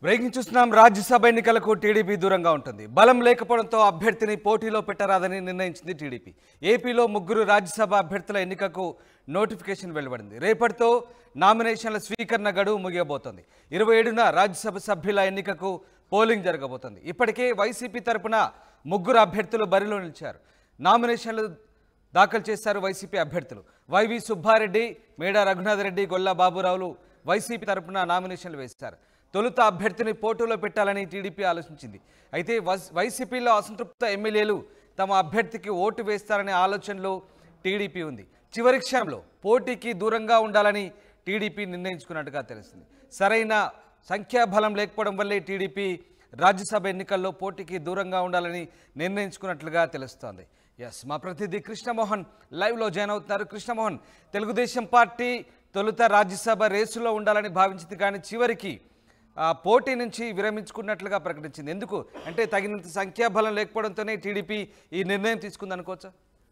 Breaking చూస్తున్నాం రాజ్యసభ ఎన్నికలకు TDP దూరంగా ఉంటుంది బలం లేకపోవడంతో అభ్యర్థిని పోటీలో పెట్టరాదని నిర్ణయించింది టీడీపీ ఏపీలో ముగ్గురు రాజ్యసభ అభ్యర్థుల ఎన్నికకు నోటిఫికేషన్ వెలువడింది రేపటితో నామినేషన్ల స్వీకరణ గడువు ముగియబోతోంది ఇరవై ఏడున రాజ్యసభ సభ్యుల ఎన్నికకు పోలింగ్ జరగబోతోంది ఇప్పటికే వైసీపీ తరపున ముగ్గురు అభ్యర్థులు బరిలో నిలిచారు నామినేషన్లు దాఖలు చేశారు వైసీపీ అభ్యర్థులు వైవి సుబ్బారెడ్డి మేడా రఘునాథరెడ్డి గొల్లా బాబురావులు వైసీపీ తరపున నామినేషన్లు వేశారు తొలుత అభ్యర్థిని పోటీలో పెట్టాలని టీడీపీ ఆలోచించింది అయితే వస్- వైసీపీలో అసంతృప్త ఎమ్మెల్యేలు తమ అభ్యర్థికి ఓటు వేస్తారనే ఆలోచనలో టీడీపీ ఉంది చివరి క్షణంలో పోటీకి దూరంగా ఉండాలని టీడీపీ నిర్ణయించుకున్నట్టుగా తెలుస్తుంది సరైన సంఖ్యాబలం లేకపోవడం వల్లే టీడీపీ రాజ్యసభ ఎన్నికల్లో పోటీకి దూరంగా ఉండాలని నిర్ణయించుకున్నట్లుగా తెలుస్తోంది ఎస్ మా ప్రతినిధి కృష్ణమోహన్ లైవ్లో జాయిన్ అవుతున్నారు కృష్ణమోహన్ తెలుగుదేశం పార్టీ తొలుత రాజ్యసభ రేసులో ఉండాలని భావించింది కానీ చివరికి ఆ, పోటీ నుంచి విరమించుకున్నట్లుగా ప్రకటించింది ఎందుకు అంటే తగినంత సంఖ్యాబలం లేకపోవడంతోనే టీడీపీ ఈ నిర్ణయం తీసుకుంది అనుకోవచ్చా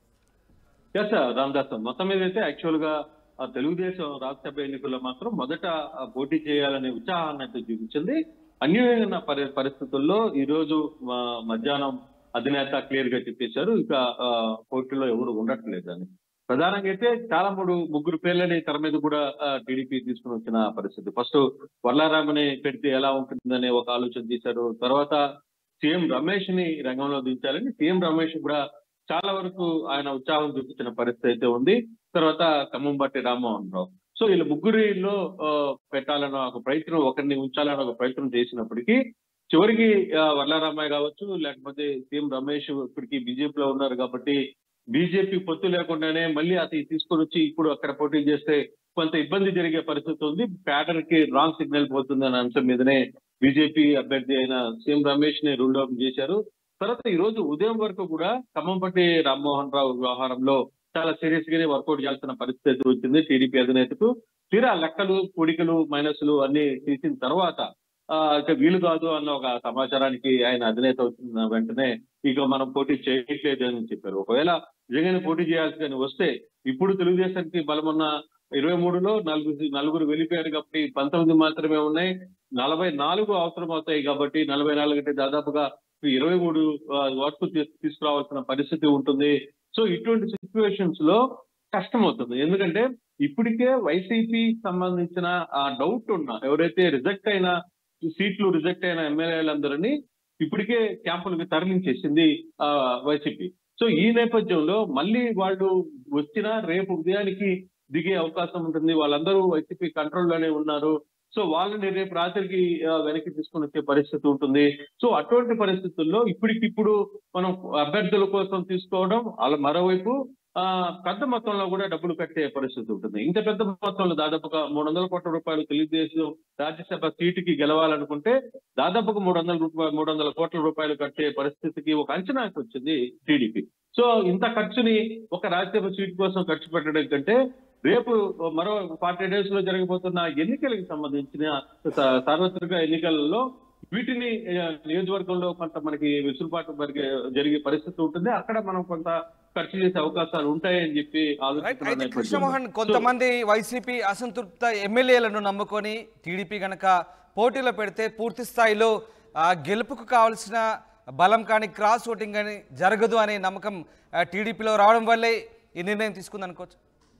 ఎస్ రామదాస్ మొత్తం మీద అయితే యాక్చువల్ గా ఆ తెలుగుదేశం రాజ్యసభ ఎన్నికల్లో మాత్రం మొదట ఆ పోటీ చేయాలనే ఉత్సాహాన్ని అయితే చూపించింది అన్యాయమైన పరి పరిస్థితుల్లో ఈ రోజు ఆ, మధ్యాహ్నం అధినేత క్లియర్ గా చెప్పేశారు ఇక ఆ, పోటీలో ఎవరు ఉండట్లేదని ప్రధానంగా అయితే చాలా మూడు ముగ్గురు పేర్లని తెర మీద కూడా టీడీపీ తీసుకుని వచ్చిన పరిస్థితి ఫస్ట్ వర్లారామని పెడితే ఎలా ఉంటుందనే ఒక ఆలోచన చేశారు తర్వాత సీఎం రమేష్ ని రంగంలో దించాలని సీఎం రమేష్ కూడా చాలా వరకు ఆయన ఉత్సాహం చూపించిన పరిస్థితి అయితే ఉంది తర్వాత ఖమ్మంబట్టి రామ్మోహన్ రావు సో వీళ్ళ ముగ్గురిలో ఆ, పెట్టాలన్న ఒక ప్రయత్నం ఒకరిని ఉంచాలన్న ఒక ప్రయత్నం చేసినప్పటికీ చివరికి ఆ, వర్లారామయ్య కావచ్చు లేకపోతే సీఎం రమేష్ ఇప్పటికి బీజేపీలో ఉన్నారు కాబట్టి బీజేపీ పొత్తు లేకుండానే మళ్ళీ అతను తీసుకొని వచ్చి ఇప్పుడు అక్కడ పోటీ చేస్తే కొంత ఇబ్బంది జరిగే పరిస్థితి ఉంది ప్యాటర్ కి రాంగ్ సిగ్నల్ పోతుంది అనే అంశం మీదనే బీజేపీ అభ్యర్థి అయిన సీఎం రమేష్ ని రూల్ అవుట్ చేశారు తర్వాత ఈ రోజు ఉదయం వరకు కూడా ఖమ్మంపట్టి రామ్మోహన్ రావు వ్యవహారంలో చాలా సీరియస్ గానే వర్కౌట్ చేయాల్సిన పరిస్థితి వచ్చింది టీడీపీ అధినేతకు తీరా లెక్కలు పొడికలు మైనస్లు అన్ని తీసిన తర్వాత ఆ, ఇక వీలు కాదు అన్న ఒక సమాచారానికి ఆయన అధినేత వచ్చిన వెంటనే ఇక మనం పోటీ చేయట్లేదు అని చెప్పారు ఒకవేళ నిజంగానే పోటీ చేయాల్సి కానీ వస్తే ఇప్పుడు తెలుగుదేశానికి బలమున్న ఇరవై మూడులో నలుగురు నలుగురు వెళ్ళిపోయారు కాబట్టి పంతొమ్మిది మాత్రమే ఉన్నాయి నలభై నాలుగు అవసరం అవుతాయి కాబట్టి నలభై నాలుగు అంటే దాదాపుగా ఇరవై మూడు వరకు తీ- తీసుకురావాల్సిన పరిస్థితి ఉంటుంది సో ఇటువంటి సిచ్యువేషన్స్ లో కష్టం అవుతుంది ఎందుకంటే ఇప్పటికే వైసీపీ సంబంధించిన ఆ డౌట్ ఉన్న ఎవరైతే రిజెక్ట్ అయిన సీట్లు రిజెక్ట్ అయిన ఎమ్మెల్యేలందరినీ ఇప్పటికే క్యాంపులకు తరలించేసింది ఆ వైసీపీ సో ఈ నేపథ్యంలో మళ్ళీ వాళ్ళు వచ్చిన రేపు ఉదయానికి దిగే అవకాశం ఉంటుంది వాళ్ళందరూ వైసీపీ కంట్రోల్లోనే ఉన్నారు సో వాళ్ళని రేపు రాత్రికి ఆ, వెనక్కి తీసుకొని వచ్చే పరిస్థితి ఉంటుంది సో అటువంటి పరిస్థితుల్లో ఇప్పటికిప్పుడు మనం అభ్యర్థుల కోసం తీసుకోవడం అలా మరోవైపు ఆ పెద్ద మొత్తంలో కూడా డబ్బులు కట్టే పరిస్థితి ఉంటుంది ఇంత పెద్ద మొత్తంలో దాదాపుగా మూడు వందల కోట్ల రూపాయలు తెలుగుదేశం రాజ్యసభ సీటుకి గెలవాలనుకుంటే దాదాపుగా మూడు వందల రూపాయలు మూడు వందల కోట్ల రూపాయలు కట్టే పరిస్థితికి ఒక అంచనాకి వచ్చింది టీడీపీ సో ఇంత ఖర్చుని ఒక రాజ్యసభ సీటు కోసం ఖర్చు పెట్టడం కంటే రేపు మరో ఫార్టీ డేస్ లో జరగబోతున్న ఎన్నికలకు సంబంధించిన స- సార్వత్రిక ఎన్నికలలో వీటిని ఆ, నియోజకవర్గంలో కొంత మనకి వెసులుబాటు జరిగే జరిగే పరిస్థితి ఉంటుంది అక్కడ మనం కొంత ఖర్చు చేసే అవకాశాలు ఉంటాయని చెప్పి రైట్ ఆలోచిస్తున్న అయితే నేపథ్యంలో. కృష్ణమోహన్ కొంతమంది వైసీపీ అసంతృప్త ఎమ్మెల్యేలను నమ్ముకొని టీడీపీ గనక పోటీలో పెడితే పూర్తి స్థాయిలో ఆ, గెలుపుకు కావాల్సిన బలం కానీ క్రాస్ ఓటింగ్ కానీ జరగదు అనే నమ్మకం ఆ, టీడీపీలో రావడం వల్లే ఈ నిర్ణయం తీసుకుంది అనుకోవచ్చు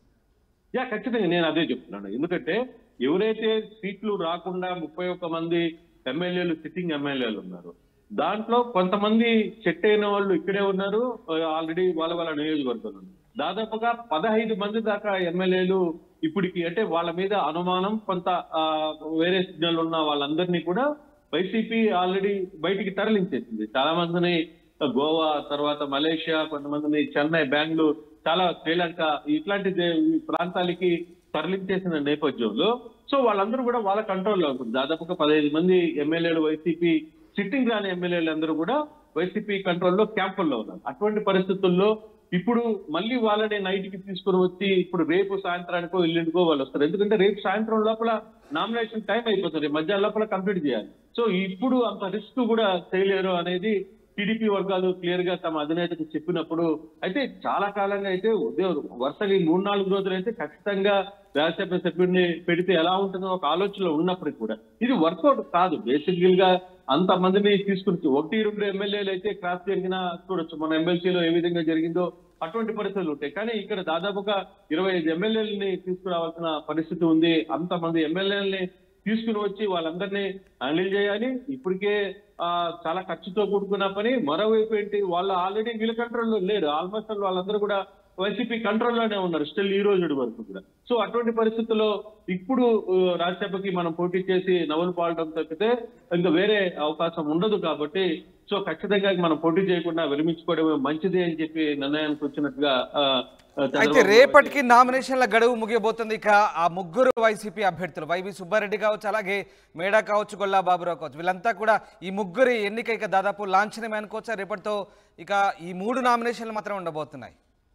యా ఖచ్చితంగా నేను అదే చెప్తున్నాను ఎందుకంటే ఎవరైతే సీట్లు రాకుండా ముప్పై ఒక్క మంది ఎమ్మెల్యేలు సిట్టింగ్ ఎమ్మెల్యేలు ఉన్నారు దాంట్లో కొంతమంది సెట్ అయిన వాళ్ళు ఇక్కడే ఉన్నారు ఆల్రెడీ వాళ్ళ వాళ్ళ నియోజకవర్గంలో ఉన్నారు. దాదాపుగా పదహైదు మంది దాకా ఎమ్మెల్యేలు ఇప్పటికి అంటే వాళ్ళ మీద అనుమానం కొంత ఆ, వేరే సిగ్నల్ ఉన్న వాళ్ళందరినీ కూడా వైసీపీ ఆల్రెడీ బయటికి తరలించేసింది చాలా మందిని గోవా తర్వాత మలేషియా కొంతమందిని చెన్నై బెంగళూరు చాలా శ్రీలంక ఇట్లాంటి దే- ఈ ప్రాంతాలకి తరలించేసిన నేపథ్యంలో సో వాళ్ళందరూ కూడా వాళ్ళ కంట్రోల్లో ఉంటుంది దాదాపుగా పదహైదు మంది ఎమ్మెల్యేలు వైసీపీ సిట్టింగ్ రాని ఎమ్మెల్యేలు అందరూ కూడా వైసీపీ కంట్రోల్లో క్యాంపుల్లో ఉన్నారు అటువంటి పరిస్థితుల్లో ఇప్పుడు మళ్ళీ వాళ్ళని నైట్ కి తీసుకుని వచ్చి ఇప్పుడు రేపు సాయంత్రానికో ఎల్లుండికో వాళ్ళు వస్తారు ఎందుకంటే రేపు సాయంత్రం లోపల నామినేషన్ టైం అయిపోతుంది మధ్యాహ్నం లోపల కంప్లీట్ చేయాలి సో ఇప్పుడు అంత రిస్క్ కూడా చేయలేరు అనేది టీడీపీ వర్గాలు క్లియర్ గా తమ అధినేతకు చెప్పినప్పుడు అయితే చాలా కాలంగా అయితే ఉదయం వరుసగా ఈ మూడు నాలుగు రోజులు అయితే ఖచ్చితంగా రాజ్యసభ సభ్యుడిని పెడితే ఎలా ఉంటుందో ఒక ఆలోచనలో ఉన్నప్పటికీ కూడా ఇది వర్కౌట్ కాదు బేసికల్ గా అంత మందిని తీసుకుని ఒకటి రెండు ఎమ్మెల్యేలు అయితే క్రాస్ జరిగినా చూడొచ్చు మన ఎమ్మెల్సీలో ఏ విధంగా జరిగిందో అటువంటి పరిస్థితులు ఉంటాయి కానీ ఇక్కడ దాదాపుగా ఇరవై ఐదు ఎమ్మెల్యేలని తీసుకురావాల్సిన పరిస్థితి ఉంది అంతమంది ఎమ్మెల్యేలని తీసుకుని వచ్చి వాళ్ళందరినీ హ్యాండిల్ చేయాలి ఇప్పటికే ఆ, చాలా ఖర్చుతో కూడుకున్న పని మరోవైపు ఏంటి వాళ్ళు ఆల్రెడీ వీళ్ళ కంట్రోల్లో లేరు ఆల్మోస్ట్ వాళ్ళందరూ కూడా వైసీపీ కంట్రోల్లోనే ఉన్నారు స్టిల్ ఈ రోజు వరకు కూడా సో అటువంటి పరిస్థితుల్లో ఇప్పుడు ఆ, రాజ్యసభకి మనం పోటీ చేసి నవలు పాడడం తప్పితే ఇంకా వేరే అవకాశం ఉండదు కాబట్టి సో ఖచ్చితంగా మనం పోటీ చేయకుండా విరమించుకోవడమే మంచిది అని చెప్పి నిర్ణయానికి వచ్చినట్టుగా ఆ, ఆ, అయితే చంద్రబాబు రేపటికి నామినేషన్ల గడువు ముగియబోతుంది ఇక ఆ ముగ్గురు వైసీపీ అభ్యర్థులు వైవి సుబ్బారెడ్డి కావచ్చు అలాగే మేడా కావచ్చు గొల్లా బాబురావు కావచ్చు వీళ్ళంతా కూడా ఈ ముగ్గురి ఎన్నిక ఇక దాదాపు లాంఛనమే అనుకోవచ్చా రేపటితో ఇక ఈ మూడు నామినేషన్లు మాత్రం ఉండబోతున్నాయి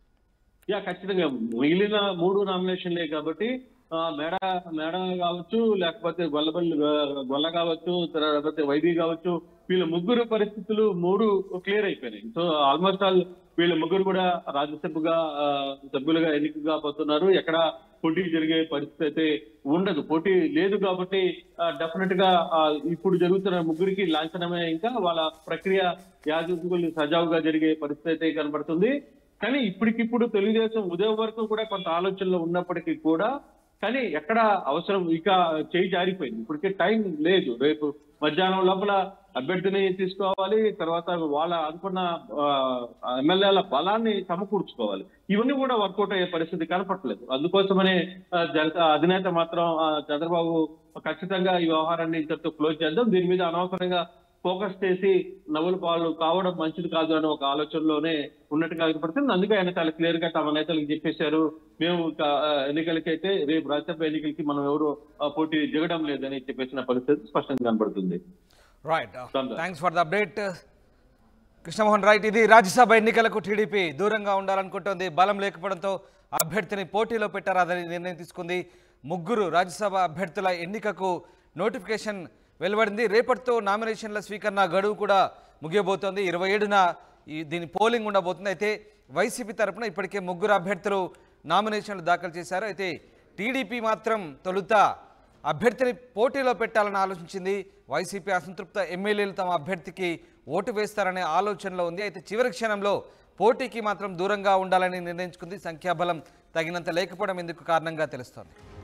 యా ఖచ్చితంగా మిగిలిన మూడు నామినేషన్లే కాబట్టి ఆ, మేడ మేడ కావచ్చు లేకపోతే గొల్లబల్లి గొల్ల కావచ్చు లేకపోతే వైద్య కావచ్చు వీళ్ళ ముగ్గురు పరిస్థితులు మూడు క్లియర్ అయిపోయినాయి సో ఆల్మోస్ట్ ఆల్ వీళ్ళ ముగ్గురు కూడా రాజ్యసభగా ఆ, సభ్యులుగా ఎన్నిక కాబోతున్నారు ఎక్కడ పోటీ జరిగే పరిస్థితి అయితే ఉండదు పోటీ లేదు కాబట్టి డెఫినెట్ గా ఆ, ఇప్పుడు జరుగుతున్న ముగ్గురికి లాంఛనమే ఇంకా వాళ్ళ ప్రక్రియ యాజకులు సజావుగా జరిగే పరిస్థితి అయితే కనబడుతుంది కానీ ఇప్పటికిప్పుడు తెలుగుదేశం ఉదయం వరకు కూడా కొంత ఆలోచనలో ఉన్నప్పటికీ కూడా కానీ ఎక్కడ అవసరం ఇక చేయి జారిపోయింది ఇప్పటికే టైం లేదు రేపు మధ్యాహ్నం లోపల అభ్యర్థిని తీసుకోవాలి తర్వాత వాళ్ళ అనుకున్న ఆ, ఎమ్మెల్యేల బలాన్ని సమకూర్చుకోవాలి ఇవన్నీ కూడా వర్కౌట్ అయ్యే పరిస్థితి కనపట్లేదు అందుకోసమనే ఆ, జనతా అధినేత మాత్రం ఆ, చంద్రబాబు ఖచ్చితంగా ఈ వ్యవహారాన్ని ఇంతటితో క్లోజ్ చేద్దాం దీని మీద అనవసరంగా ఫోకస్ చేసి నవ్వుల పాలు కావడం మంచిది కాదు అనే ఒక ఆలోచనలోనే ఉన్నట్టుగా కనపడుతుంది అందుకే ఆయన చాలా క్లియర్ గా తమ నేతలకు చెప్పేశారు మేము ఇక, ఆ, ఎన్నికలకైతే రేపు రాజ్యసభ ఎన్నికలకి మనం ఎవరు ఆ, పోటీ దిగడం లేదని చెప్పేసిన పరిస్థితి స్పష్టంగా కనపడుతుంది రైట్ సందా. Thanks for the update Krishnamohan right ఇది రాజ్యసభ ఎన్నికలకు టీడీపీ దూరంగా ఉండాలనుకుంటోంది బలం లేకపోవడంతో అభ్యర్థిని పోటీలో పెట్టరాదని నిర్ణయం తీసుకుంది ముగ్గురు రాజ్యసభ అభ్యర్థుల ఎన్నికకు నోటిఫికేషన్ వెలువడింది రేపటితో నామినేషన్ల స్వీకరణ గడువు కూడా ముగియబోతోంది ఇరవై ఏడున ఈ దీని పోలింగ్ ఉండబోతుంది అయితే వైసీపీ తరపున ఇప్పటికే ముగ్గురు అభ్యర్థులు నామినేషన్లు దాఖలు చేశారు అయితే టీడీపీ మాత్రం తొలుత అభ్యర్థిని పోటీలో పెట్టాలని ఆలోచించింది వైసీపీ అసంతృప్త ఎమ్మెల్యేలు తమ అభ్యర్థికి ఓటు వేస్తారనే ఆలోచనలో ఉంది అయితే చివరి క్షణంలో పోటీకి మాత్రం దూరంగా ఉండాలని నిర్ణయించుకుంది సంఖ్యాబలం తగినంత లేకపోవడం ఇందుకు కారణంగా తెలుస్తోంది